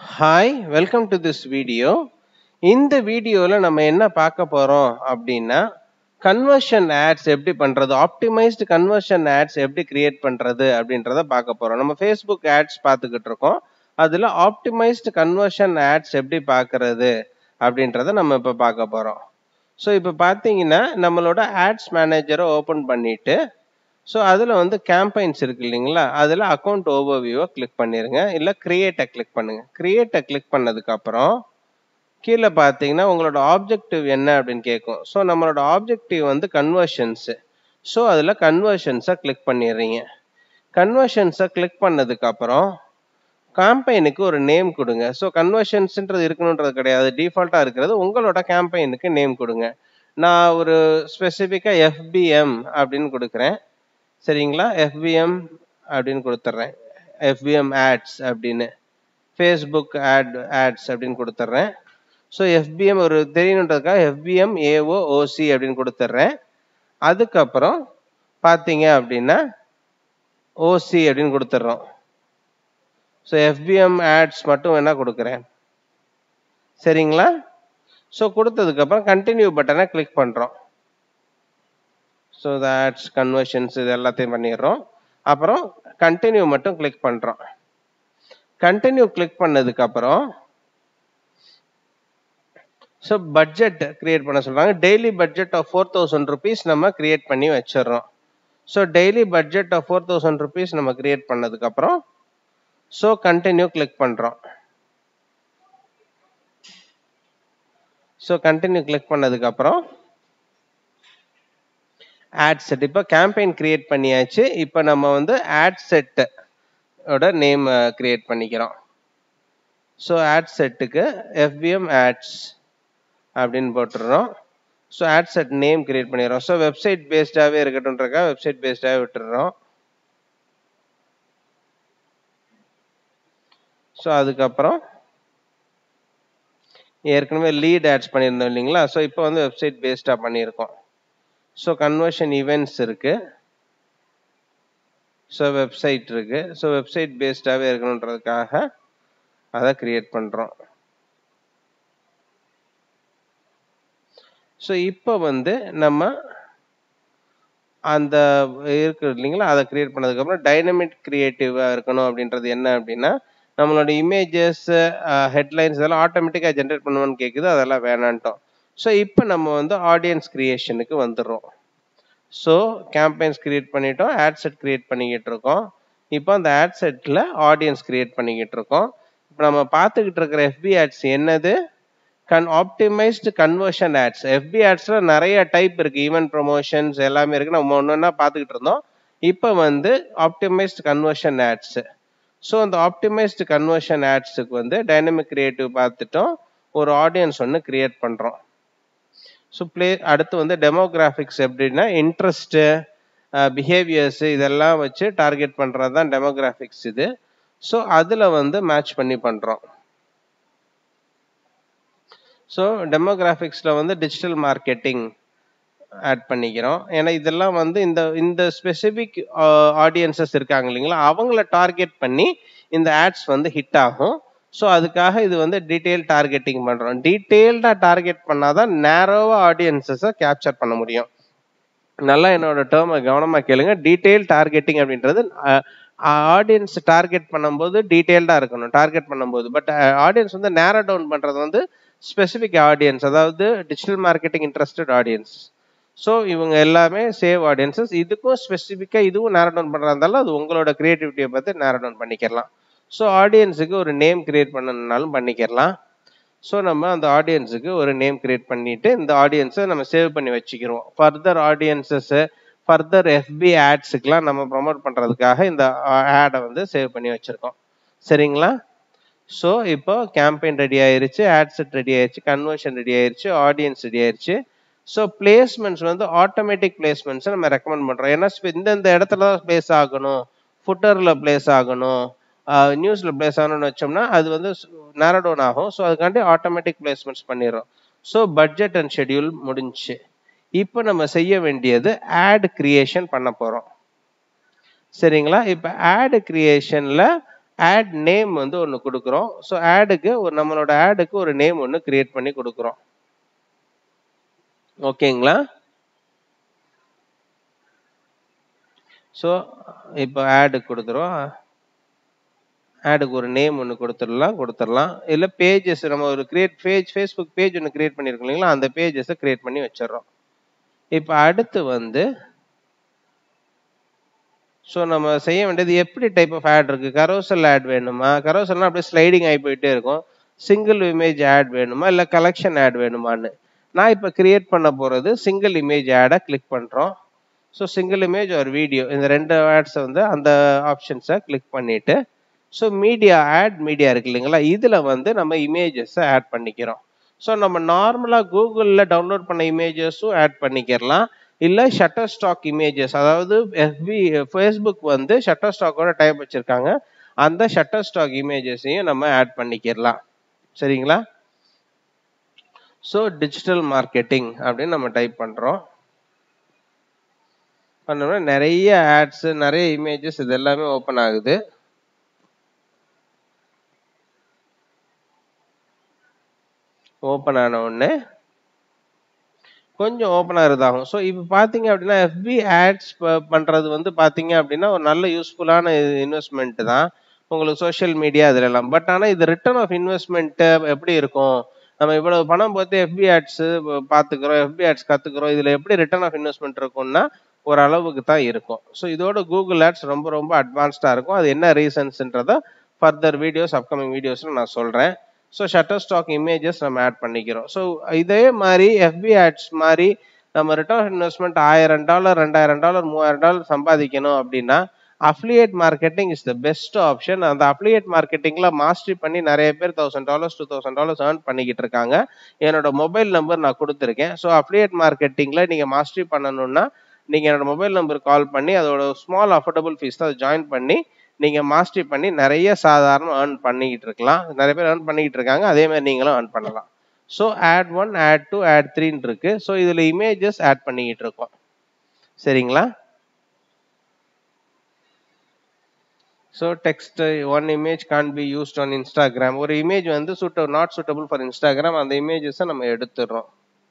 hi welcome to this video இந்த வீடியோவில் நம்ம என்ன பார்க்க போகிறோம் அப்படின்னா கன்வர்ஷன் ஆட்ஸ் எப்படி பண்ணுறது ஆப்டிமைஸ்டு கன்வர்ஷன் ஆட்ஸ் எப்படி கிரியேட் பண்ணுறது அப்படின்றத பார்க்க போகிறோம் நம்ம ஃபேஸ்புக் ஆட்ஸ் பார்த்துக்கிட்டு இருக்கோம் அதில் ஆப்டிமைஸ்டு கன்வர்ஷன் ஆட்ஸ் எப்படி பார்க்கறது அப்படின்றத நம்ம இப்போ பார்க்க போகிறோம் ஸோ இப்போ பார்த்தீங்கன்னா நம்மளோட ஆட்ஸ் மேனேஜரை ஓப்பன் பண்ணிவிட்டு ஸோ அதில் வந்து கேம்பைன்ஸ் இருக்கு இல்லைங்களா அதில் அக்கௌண்ட் ஓவர்வியூவை கிளிக் பண்ணிடுங்க இல்லை கிரியேட்டை கிளிக் பண்ணுங்கள் கிரியேட்டை கிளிக் பண்ணதுக்கப்புறம் கீழே பார்த்தீங்கன்னா உங்களோட ஆப்ஜெக்டிவ் என்ன அப்படின்னு கேட்கும் ஸோ நம்மளோட ஆப்ஜெக்டிவ் வந்து கன்வர்ஷன்ஸு ஸோ அதில் கன்வர்ஷன்ஸை கிளிக் பண்ணிடுறீங்க கன்வர்ஷன்ஸை கிளிக் பண்ணதுக்கப்புறம் கேம்பெயினுக்கு ஒரு நேம் கொடுங்க ஸோ கன்வர்ஷன்ஸ்ன்றது இருக்கணுன்றது கிடையாது டிஃபால்ட்டாக இருக்கிறது உங்களோட கேம்பெயினுக்கு நேம் கொடுங்க நான் ஒரு ஸ்பெசிஃபிக்காக எஃபிஎம் அப்படின்னு கொடுக்குறேன் சரிங்களா எஃபிஎம் அப்படின்னு கொடுத்துட்றேன் எஃபிஎம் ஆட்ஸ் அப்படின்னு ஃபேஸ்புக் ஆட் ஆட்ஸ் அப்படின்னு கொடுத்துட்றேன் ஸோ எஃபிஎம் ஒரு தெரியணுன்றதுக்காக எஃபிஎம் ஏஓ ஓசி அப்படின்னு கொடுத்துட்றேன் அதுக்கப்புறம் பார்த்தீங்க அப்படின்னா ஓசி அப்படின்னு கொடுத்துட்றோம் ஸோ எஃபிஎம் ஆட்ஸ் மட்டும் வேணால் கொடுக்குறேன் சரிங்களா ஸோ கொடுத்ததுக்கப்புறம் கண்டினியூ பட்டனை கிளிக் பண்ணுறோம் ஸோ த ஆட்ஸ் கன்வர்ஷன்ஸ் இது எல்லாத்தையும் பண்ணிடுறோம் அப்புறம் கண்டினியூ மட்டும் கிளிக் பண்ணுறோம் கண்டினியூ கிளிக் பண்ணதுக்கப்புறம் ஸோ பட்ஜெட் கிரியேட் பண்ண சொல்கிறாங்க daily budget of four thousand rupees நம்ம கிரியேட் பண்ணி வச்சிடுறோம் so daily budget of four thousand rupees நம்ம கிரியேட் பண்ணதுக்கப்புறம் ஸோ கண்டினியூ கிளிக் பண்ணுறோம் ஸோ கண்டினியூ கிளிக் பண்ணதுக்கப்புறம் ஆட் செட் இப்போ கேம்பெயின் கிரியேட் பண்ணியாச்சு இப்போ நம்ம வந்து ஆட் செட் ஓட நேம் கிரியேட் பண்ணிக்கிறோம் ஸோ ஆட் செட்டுக்கு எஃபிஎம் ஆட்ஸ் அப்படின்னு போட்டுடுறோம் so ad set name create பண்ணிடுறோம் ஸோ வெப்சைட் பேஸ்டாகவே இருக்கட்டும்ன்றக்கா வெப்சைட் பேஸ்டாகவே விட்டுடுறோம் ஸோ அதுக்கப்புறம் ஏற்கனவே லீட் ஆட்ஸ் பண்ணியிருந்தோம் இல்லைங்களா ஸோ இப்போ வந்து வெப்சைட் பேஸ்டாக பண்ணியிருக்கோம் ஸோ கன்வர்ஷன் ஈவெண்ட்ஸ் இருக்கு ஸோ வெப்சைட் இருக்கு ஸோ வெப்சைட் பேஸ்டாகவே இருக்கணுன்றதுக்காக அதை கிரியேட் பண்ணுறோம் ஸோ இப்போ வந்து நம்ம அந்த இருக்கு இல்லைங்களா அதை கிரியேட் பண்ணதுக்கப்புறம் டைனமிக் கிரியேட்டிவாக இருக்கணும் அப்படின்றது என்ன அப்படின்னா நம்மளோட இமேஜஸ் ஹெட்லைன்ஸ் இதெல்லாம் ஆட்டோமேட்டிக்காக ஜென்ரேட் பண்ணுவோன்னு கேட்குது அதெல்லாம் வேணான்ட்டோம் ஸோ இப்போ நம்ம வந்து ஆடியன்ஸ் கிரியேஷனுக்கு வந்துடுறோம் ஸோ கேம்பெயின்ஸ் கிரியேட் பண்ணிட்டோம் ஆட் செட் கிரியேட் பண்ணிக்கிட்டு இருக்கோம் இப்போ அந்த ஆட் செட்டில் ஆடியன்ஸ் கிரியேட் பண்ணிக்கிட்டு இருக்கோம் இப்போ நம்ம பார்த்துக்கிட்டு இருக்கிற எஃபி ஆட்ஸ் என்னது கன் ஆப்டிமைஸ்டு கன்வர்ஷன் ஆட்ஸ் எஃபி ஆட்ஸில் நிறைய டைப் இருக்குது ஈவென்ட் ப்ரொமோஷன்ஸ் எல்லாமே இருக்குது நம்ம ஒன்று ஒன்றா பார்த்துக்கிட்டு இருந்தோம் இப்போ வந்து ஆப்டிமைஸ்டு கன்வர்ஷன் ஆட்ஸு ஸோ அந்த ஆப்டிமைஸ்டு கன்வர்ஷன் ஆட்ஸுக்கு வந்து டைனமிக் கிரியேட்டிவ் பார்த்துட்டோம் ஒரு ஆடியன்ஸ் ஒன்று கிரியேட் பண்ணுறோம் ஸோ ப்ளே அடுத்து வந்து டெமோகிராஃபிக்ஸ் எப்படின்னா இன்ட்ரெஸ்ட்டு பிஹேவியர்ஸு இதெல்லாம் வச்சு டார்கெட் பண்ணுறது தான் டெமோகிராஃபிக்ஸ் இது ஸோ அதில் வந்து மேட்ச் பண்ணி பண்ணுறோம் ஸோ டெமோகிராஃபிக்ஸில் வந்து டிஜிட்டல் மார்க்கெட்டிங் ஆட் பண்ணிக்கிறோம் ஏன்னா இதெல்லாம் வந்து இந்த இந்த ஸ்பெசிஃபிக் ஆடியன்சஸ் இருக்காங்க இல்லைங்களா அவங்கள டார்கெட் பண்ணி இந்த ஆட்ஸ் வந்து ஹிட் ஆகும் ஸோ அதுக்காக இது வந்து டீட்டெயில் டார்கெட்டிங் பண்ணுறோம் டீட்டெயில்டாக டார்கெட் பண்ணால் தான் நேரோவாக ஆடியன்ஸஸை கேப்சர் பண்ண முடியும் நல்லா என்னோட டேர்மை கவனமாக கேளுங்க டீட்டெயில் டார்கெட்டிங் அப்படின்றது ஆடியன்ஸ் டார்கெட் பண்ணும்போது டீட்டெயில்டாக இருக்கணும் டார்கெட் பண்ணும்போது பட் ஆடியன்ஸ் வந்து நேரோ டவுன் பண்ணுறது வந்து ஸ்பெசிஃபிக் ஆடியன்ஸ் அதாவது digital marketing interested audience so இவங்க எல்லாமே சேவ் ஆடியன்சஸ் இதுக்கும் ஸ்பெசிஃபிக்காக இதுவும் நேரோ டவுன் பண்ணுறதா இருந்தாலும் அது உங்களோட க்ரியேட்டிவிட்டியை பார்த்து நேரோ டவுன் பண்ணிக்கலாம் ஸோ ஆடியன்ஸுக்கு ஒரு நேம் கிரியேட் பண்ணணுனாலும் பண்ணிக்கிறலாம் ஸோ நம்ம அந்த ஆடியன்ஸுக்கு ஒரு நேம் கிரியேட் பண்ணிவிட்டு இந்த ஆடியன்ஸை நம்ம சேவ் பண்ணி வச்சுக்கிறோம் ஃபர்தர் ஆடியன்ஸஸ்ஸு ஃபர்தர் எஃபி ஆட்ஸுக்கெலாம் நம்ம ப்ரொமோட் பண்ணுறதுக்காக இந்த ஆடை வந்து சேவ் பண்ணி வச்சுருக்கோம் சரிங்களா ஸோ இப்போ கேம்பெயின் ரெடி ஆயிருச்சு ஆட் செட் ரெடி ஆயிருச்சு கன்வர்ஷன் ரெடி ஆயிருச்சு ஆடியன்ஸ் ரெடி ஆயிருச்சு ஸோ பிளேஸ்மெண்ட்ஸ் வந்து ஆட்டோமேட்டிக் பிளேஸ்மெண்ட்ஸை நம்ம ரெக்கமெண்ட் பண்ணுறோம் ஏன்னா இந்தந்த இடத்துல தான் பிளேஸ் ஆகணும் ஃபுட்டரில் பிளேஸ் ஆகணும் நியூஸில் பிளேஸ் ஆகணும்னு வச்சோம்னா அது வந்து நேரோ டவுன் ஆகும் ஸோ அதுக்காண்டி ஆட்டோமேட்டிக் பிளேஸ்மெண்ட்ஸ் பண்ணிடுறோம் ஸோ பட்ஜெட் அண்ட் ஷெடியூல் முடிஞ்சு இப்போ நம்ம செய்ய வேண்டியது ஆட் கிரியேஷன் பண்ண போகிறோம் சரிங்களா இப்போ ஆட் கிரியேஷனில் ஆட் நேம் வந்து ஒன்று கொடுக்குறோம் ஸோ ஆடுக்கு ஒரு நம்மளோட ஆடுக்கு ஒரு நேம் ஒன்று கிரியேட் பண்ணி கொடுக்குறோம் ஓகேங்களா ஸோ இப்போ ஆடு கொடுத்துரும் ஆடுக்கு ஒரு நேம் ஒன்று கொடுத்துடலாம் கொடுத்துடலாம் இல்லை பேஜஸ் நம்ம ஒரு கிரியேட் பேஜ் ஃபேஸ்புக் பேஜ் ஒன்று கிரியேட் பண்ணியிருக்கோம் இல்லைங்களா அந்த பேஜஸை கிரியேட் பண்ணி வச்சிடுறோம் இப்போ அடுத்து வந்து ஸோ நம்ம செய்ய வேண்டியது எப்படி டைப் ஆஃப் ஆட் இருக்கு கரோசல் ஆட் வேணுமா கரோசல்னா அப்படியே ஸ்லைடிங் ஆகி போயிட்டே இருக்கும் சிங்கிள் இமேஜ் ஆட் வேணுமா இல்லை கலெக்ஷன் ஆட் வேணுமான்னு நான் இப்போ கிரியேட் பண்ண போகிறது சிங்கிள் இமேஜ் ஆடை கிளிக் பண்ணுறோம் ஸோ சிங்கிள் இமேஜ் ஒரு வீடியோ இந்த ரெண்டு ஆட்ஸை வந்து அந்த ஆப்ஷன்ஸை கிளிக் பண்ணிவிட்டு ஸோ மீடியா ஆட் மீடியா இருக்கு இல்லைங்களா இதில் வந்து நம்ம இமேஜஸை ஆட் பண்ணிக்கிறோம் ஸோ நம்ம நார்மலாக கூகுளில் டவுன்லோட் பண்ண இமேஜஸும் ஆட் பண்ணிக்கிறலாம் இல்லை ஷட்டர் ஸ்டாக் இமேஜஸ் அதாவது எஃபி ஃபேஸ்புக் வந்து ஷட்டர் ஸ்டாக்கோட டைப் வச்சுருக்காங்க அந்த ஷட்டர் ஸ்டாக் இமேஜஸையும் நம்ம ஆட் பண்ணிக்கிறலாம் சரிங்களா ஸோ டிஜிட்டல் மார்க்கெட்டிங் அப்படின்னு நம்ம டைப் பண்ணுறோம் பண்ணோம்னா நிறைய ஆட்ஸ் நிறைய இமேஜஸ் இது எல்லாமே ஓப்பன் ஆகுது ஓப்பன் ஆன உடனே கொஞ்சம் ஓப்பன் ஆகுறதாகும் ஸோ இப்போ பார்த்தீங்க அப்படின்னா எஃபி ஆட்ஸ் பண்ணுறது வந்து பார்த்தீங்க அப்படின்னா ஒரு நல்ல யூஸ்ஃபுல்லான இன்வெஸ்ட்மெண்ட் தான் உங்களுக்கு சோஷியல் மீடியா இதுலலாம் பட் ஆனால் இது ரிட்டர்ன் ஆஃப் இன்வெஸ்ட்மெண்ட்டு எப்படி இருக்கும் நம்ம இவ்வளவு பணம் போட்டு எஃபி ஆட்ஸ் பார்த்துக்கிறோம் எஃபி ஆட்ஸ் கற்றுக்குறோம் இதில் எப்படி ரிட்டர்ன் ஆஃப் இன்வெஸ்ட்மெண்ட் இருக்கும்னா ஒரு அளவுக்கு தான் இருக்கும் ஸோ இதோட கூகுள் ஆட்ஸ் ரொம்ப ரொம்ப அட்வான்ஸ்டாக இருக்கும் அது என்ன ரீசன்ஸ்ன்றத ஃபர்தர் வீடியோஸ் அப்கமிங் வீடியோஸில் நான் சொல்கிறேன் ஸோ ஷட்டர் ஸ்டாக் இமேஜஸ் நம்ம ஆட் பண்ணிக்கிறோம் ஸோ இதே மாதிரி எஃபி ஆட்ஸ் மாதிரி நம்ம ரிட்டர்ன் ஆஃப் இன்வெஸ்ட்மெண்ட் ஆயிரம் டாலர் ரெண்டாயிரம் டாலர் மூவாயிரம் டாலர் சம்பாதிக்கணும் அப்படின்னா affiliate marketing is the best option அந்த அஃப்லியேட் மார்க்கெட்டிங்கில் மாஸ்டரி பண்ணி நிறைய பேர் thousand dollars two thousand dollars earn பண்ணிக்கிட்டு இருக்காங்க என்னோட மொபைல் நம்பர் நான் கொடுத்துருக்கேன் ஸோ அஃப்லியேட் மார்க்கெட்டிங்கில் நீங்கள் மாஸ்டரி பண்ணணும்னா நீங்கள் என்னோட மொபைல் நம்பர் கால் பண்ணி அதோட ஸ்மால் அஃபோர்டபுள் ஃபீஸ் தான் ஜாயின் பண்ணி நீங்கள் மாஸ்டரி பண்ணி நிறைய சாதாரண ஏர்ன் பண்ணிக்கிட்டு இருக்கலாம் நிறைய பேர் ஏர்ன் பண்ணிக்கிட்டு இருக்காங்க அதே மாதிரி நீங்களும் ஏர்ன் பண்ணலாம் so ad one ad two ad த்ரீன்னு இருக்கு ஸோ இதில் இமேஜஸ் ஆட் பண்ணிக்கிட்டு இருக்கோம் சரிங்களா so text one image can be used on Instagram ஒரு இமேஜ் வந்து சூட்ட நாட் சூட்டபிள் ஃபார் இன்ஸ்டாகிராம் அந்த இமேஜஸை நம்ம எடுத்துடுறோம்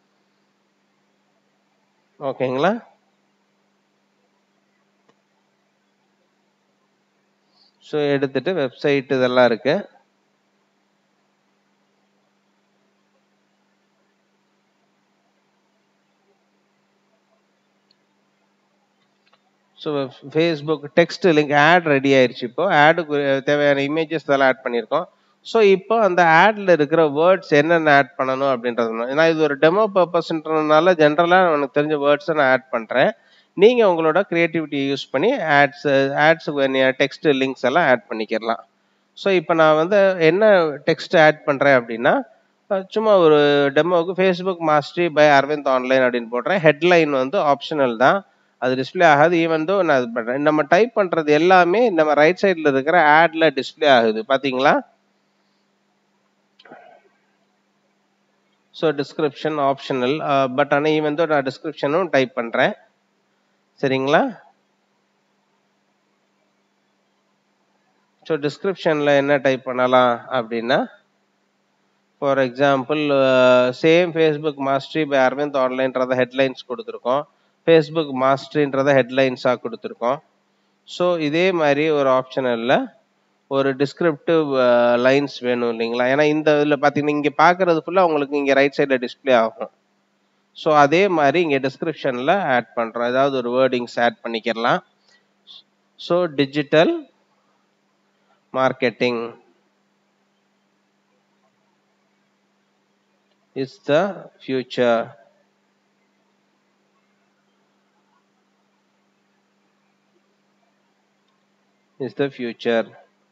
ஓகேங்களா ஸோ எடுத்துட்டு வெப்சைட் இதெல்லாம் இருக்கு so Facebook text link ad ready ஆயிடுச்சு இப்போ ஆடுக்கு தேவையான இமேஜஸ் இதெல்லாம் ஆட் பண்ணியிருக்கோம் ஸோ இப்போ அந்த ஆட்ல இருக்கிற வேர்ட்ஸ் என்னென்ன ஆட் பண்ணணும் அப்படின்றது ஏன்னா இது ஒரு டெமோ பர்பஸ்ன்றதுனால ஜென்ரலாக எனக்கு தெரிஞ்ச வேர்ட்ஸை நான் ஆட் பண்ணுறேன் நீங்கள் உங்களோட க்ரியேட்டிவிட்டியை யூஸ் பண்ணி ஆட்ஸ் ஆட்ஸ் டெக்ஸ்ட் லிங்க்ஸ் எல்லாம் ஆட் பண்ணிக்கிறலாம் ஸோ இப்போ நான் வந்து என்ன டெக்ஸ்ட் ஆட் பண்ணுறேன் அப்படின்னா சும்மா ஒரு டெமோவுக்கு Facebook mastery by Aravind online அப்படின்னு போடுறேன் ஹெட்லைன் வந்து ஆப்ஷனல் தான் அது டிஸ்பிளே ஆகாது ஈவன் தோ நான் அது பண்ணுறேன் நம்ம டைப் பண்ணுறது எல்லாமே நம்ம ரைட் சைடில் இருக்கிற ஆட்ல டிஸ்பிளே ஆகுது பார்த்தீங்களா ஸோ டிஸ்கிரிப்ஷன் ஆப்ஷனல் பட் ஆனால் ஈவன் தோ நான் டிஸ்கிரிப்ஷனும் டைப் பண்ணுறேன் சரிங்களா ஸோ டிஸ்கிரிப்ஷனில் என்ன டைப் பண்ணலாம் அப்படின்னா for example same Facebook mastery by Aravind ஆன்லைன்றத ஹெட்லைன்ஸ் கொடுத்துருக்கோம் ஃபேஸ்புக் மாஸ்டரின்றத ஹெட்லைன்ஸாக கொடுத்துருக்கோம் ஸோ இதே மாதிரி ஒரு ஆப்ஷனலில் ஒரு டிஸ்கிரிப்டிவ் லைன்ஸ் வேணும் இல்லைங்களா ஏன்னா இந்த இதில் பார்த்தீங்கன்னா இங்கே பார்க்குறது ஃபுல்லாக உங்களுக்கு இங்கே ரைட் சைடில் டிஸ்பிளே ஆகும் ஸோ அதே மாதிரி இங்கே டிஸ்கிரிப்ஷனில் ஆட் பண்ணுறோம் ஏதாவது ஒரு வேர்டிங்ஸ் ஆட் பண்ணிக்கிறலாம் so digital marketing is the future is the future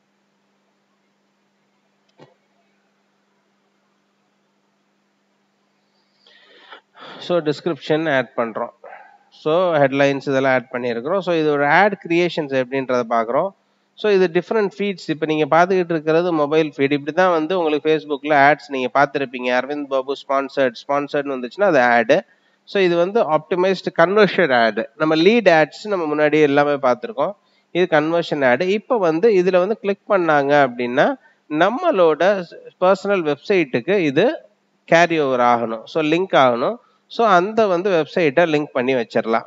so description ad பண்ணுறோம் ஸோ ஹெட்லைன்ஸ் இதெல்லாம் ஆட் பண்ணியிருக்கிறோம் ஸோ இதோட ஆட் கிரியேஷன்ஸ் எப்படின்றத பார்க்குறோம் ஸோ இது டிஃப்ரெண்ட் ஃபீட்ஸ் இப்போ நீங்கள் பார்த்துக்கிட்டு இருக்கிறது மொபைல் ஃபீட் இப்படி தான் வந்து உங்களுக்கு ஃபேஸ்புக்கில் ஆட்ஸ் நீங்கள் பார்த்துருப்பீங்க அரவிந்த் பாபு ஸ்பான்சர்ட் ஸ்பான்சர்ட்னு வந்துச்சுன்னா அது ஆடு ஸோ இது வந்து ஆப்டிமைஸ்டு கன்வர்ஷன் ஆடு நம்ம லீட் ஆட்ஸ் நம்ம முன்னாடி எல்லாமே பார்த்துருக்கோம் இது கன்வர்ஷன் ஆடு இப்போ வந்து இதில் வந்து கிளிக் பண்ணாங்க அப்படின்னா நம்மளோட பர்சனல் வெப்சைட்டுக்கு இது கேரி ஓவர் ஆகணும் ஸோ லிங்க் ஆகணும் ஸோ அந்த வந்து வெப்சைட்டை லிங்க் பண்ணி வச்சிடலாம்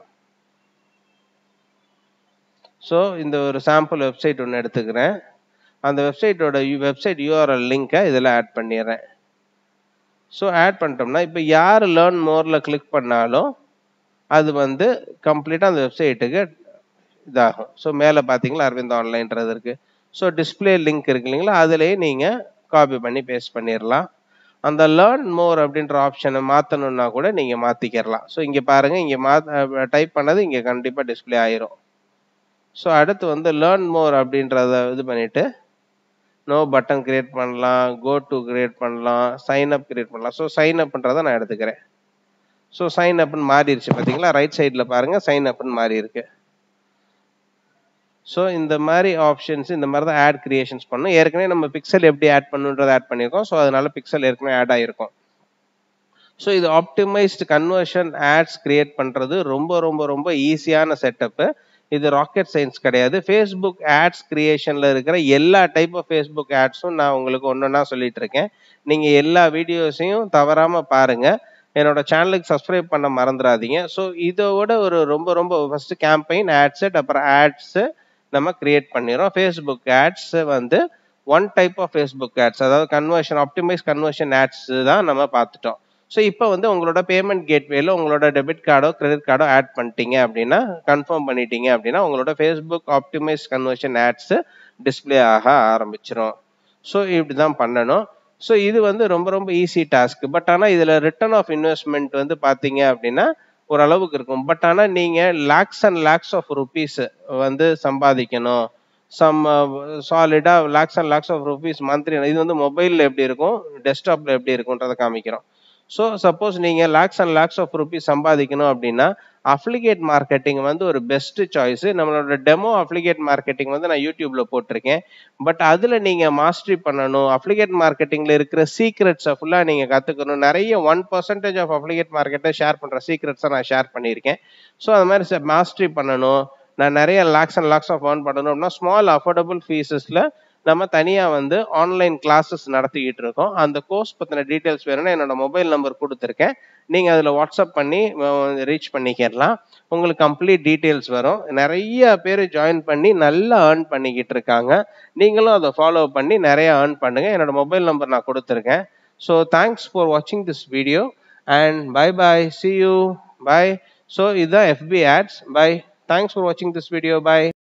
ஸோ இந்த ஒரு சாம்பிள் வெப்சைட் ஒன்று எடுத்துக்கிறேன் அந்த வெப்சைட்டோட வெப்சைட் யூஆர்எல் லிங்கை இதில் ஆட் பண்ணிடுறேன் ஸோ ஆட் பண்ணிட்டோம்னா இப்போ யார் லேர்ன் மோரில் கிளிக் பண்ணாலும் அது வந்து கம்ப்ளீட்டாக அந்த வெப்சைட்டுக்கு இதாகும் ஸோ மேலே பார்த்தீங்களா அரவிந்த் ஆன்லைன்றது இருக்குது ஸோ டிஸ்பிளே லிங்க் இருக்கு இல்லைங்களா அதுலேயே நீங்கள் காப்பி பண்ணி பேஸ்ட் பண்ணிடலாம் அந்த லேர்ன் மோர் அப்படின்ற ஆப்ஷனை மாற்றணுன்னா கூட நீங்கள் மாற்றிக்கிறலாம் ஸோ இங்கே பாருங்கள் இங்கே மா டைப் பண்ணது இங்கே கண்டிப்பாக டிஸ்பிளே ஆயிரும் ஸோ அடுத்து வந்து லேர்ன் மோர் அப்படின்றத இது பண்ணிவிட்டு நோ பட்டன் கிரியேட் பண்ணலாம் கோ டு கிரியேட் பண்ணலாம் சைன் அப் கிரியேட் பண்ணலாம் ஸோ சைன் அப்ன்றதை நான் எடுத்துக்கிறேன் ஸோ சைன் அப்னு மாறிடுச்சு பார்த்தீங்களா ரைட் சைடில் பாருங்கள் சைன் அப்னு மாறி இருக்கு ஸோ இந்த மாதிரி ஆப்ஷன்ஸ் இந்த மாதிரி தான் ஆட் கிரியேஷன்ஸ் பண்ணும் ஏற்கனவே நம்ம பிக்சல் எப்படி ஆட் பண்ணுன்றதை ஆட் பண்ணியிருக்கோம் ஸோ அதனால பிக்சல் ஏற்கனவே ஆட் ஆகிருக்கும் ஸோ இது ஆப்டிமைஸ்டு கன்வர்ஷன் ஆட்ஸ் கிரியேட் பண்ணுறது ரொம்ப ரொம்ப ரொம்ப ஈஸியான செட்டப்பு இது ராக்கெட் சயின்ஸ் கிடையாது ஃபேஸ்புக் ஆட்ஸ் கிரியேஷனில் இருக்கிற எல்லா டைப் ஆஃப் ஃபேஸ்புக் ஆட்ஸும் நான் உங்களுக்கு ஒன்று ஒன்றா சொல்லிட்டு இருக்கேன் நீங்கள் எல்லா வீடியோஸையும் தவறாமல் பாருங்கள் என்னோட சேனலுக்கு சப்ஸ்கிரைப் பண்ண மறந்துடாதீங்க ஸோ இதோட ஒரு ரொம்ப ரொம்ப ஃபர்ஸ்ட் கேம்பெயின் ஆட் செட் அப்புறம் ஆட்ஸு நம்ம கிரியேட் பண்ணிடுறோம் ஃபேஸ்புக் ஆட்ஸ் வந்து one type of Facebook ads அதாவது கன்வர்ஷன் ஆப்டிமைஸ் கன்வர்ஷன் ஆட்ஸ் தான் நம்ம பார்த்துட்டோம் ஸோ இப்போ வந்து உங்களோட பேமெண்ட் கேட்வேல உங்களோட டெபிட் கார்டோ கிரெடிட் கார்டோ ஆட் பண்ணிட்டீங்க அப்படின்னா கன்ஃபார்ம் பண்ணிட்டீங்க அப்படின்னா உங்களோட Facebook optimise conversion ads display ஆக ஆரம்பிச்சிடும் ஸோ இப்படி தான் பண்ணணும் ஸோ இது வந்து ரொம்ப ரொம்ப ஈஸி டாஸ்க் பட் ஆனால் இதில் ரிட்டர்ன் ஆஃப் இன்வெஸ்ட்மெண்ட் வந்து பார்த்தீங்க அப்படின்னா ஓரளவுக்கு இருக்கும் பட் ஆனால் நீங்கள் lakhs and lakhs of rupees வந்து சம்பாதிக்கணும் சம் சாலிடாக lakhs and lakhs of rupees monthly இது வந்து மொபைலில் எப்படி இருக்கும் டெஸ்க்டாப்பில் எப்படி இருக்குன்றதை காமிக்கிறோம் ஸோ சப்போஸ் நீங்கள் lakhs and lakhs of rupees சம்பாதிக்கணும் அப்படின்னா அப்ளிகேட் மார்க்கெட்டிங் வந்து ஒரு பெஸ்ட் சாய்ஸ் நம்மளோட டெமோ அப்ளிகேட் மார்க்கெட்டிங் வந்து நான் யூடியூப்ல போட்டிருக்கேன் பட் அதில் நீங்கள் மாஸ்டரி பண்ணணும் அப்ளிகேட் மார்க்கெட்டிங்கில் இருக்கிற சீக்ரெட்ஸை ஃபுல்லாக நீங்கள் கற்றுக்கணும் நிறைய ஒன் பர்சன்டேஜ் ஆஃப் அப்ளிகேட் மார்க்கெட்டை ஷேர் பண்ணுற சீக்ரெட்ஸை நான் ஷேர் பண்ணியிருக்கேன் ஸோ அது மாதிரி மாஸ்டரி பண்ணணும் நான் நிறைய lakhs and lakhs of earn பண்ணணும் அப்படின்னா ஸ்மால் அஃபோர்டபுள் ஃபீஸஸில் நம்ம தனியாக வந்து ஆன்லைன் கிளாஸஸ் நடத்திக்கிட்டு இருக்கோம் அந்த கோர்ஸ் பற்றின டீட்டெயில்ஸ் வேணும்னா என்னோட மொபைல் நம்பர் கொடுத்துருக்கேன் நீங்கள் அதில் வாட்ஸ்அப் பண்ணி ரீச் பண்ணிக்கலாம் உங்களுக்கு கம்ப்ளீட் டீட்டெயில்ஸ் வரும் நிறைய பேர் ஜாயின் பண்ணி நல்லா ஏர்ன் பண்ணிக்கிட்டு இருக்காங்க நீங்களும் அதை ஃபாலோ பண்ணி நிறைய ஏர்ன் பண்ணுங்க என்னோட மொபைல் நம்பர் நான் கொடுத்துருக்கேன் ஸோ தேங்க்ஸ் ஃபார் வாட்சிங் this video and bye bye see you bye so இதுதான் FB ads bye thanks for வாட்சிங் திஸ் வீடியோ பை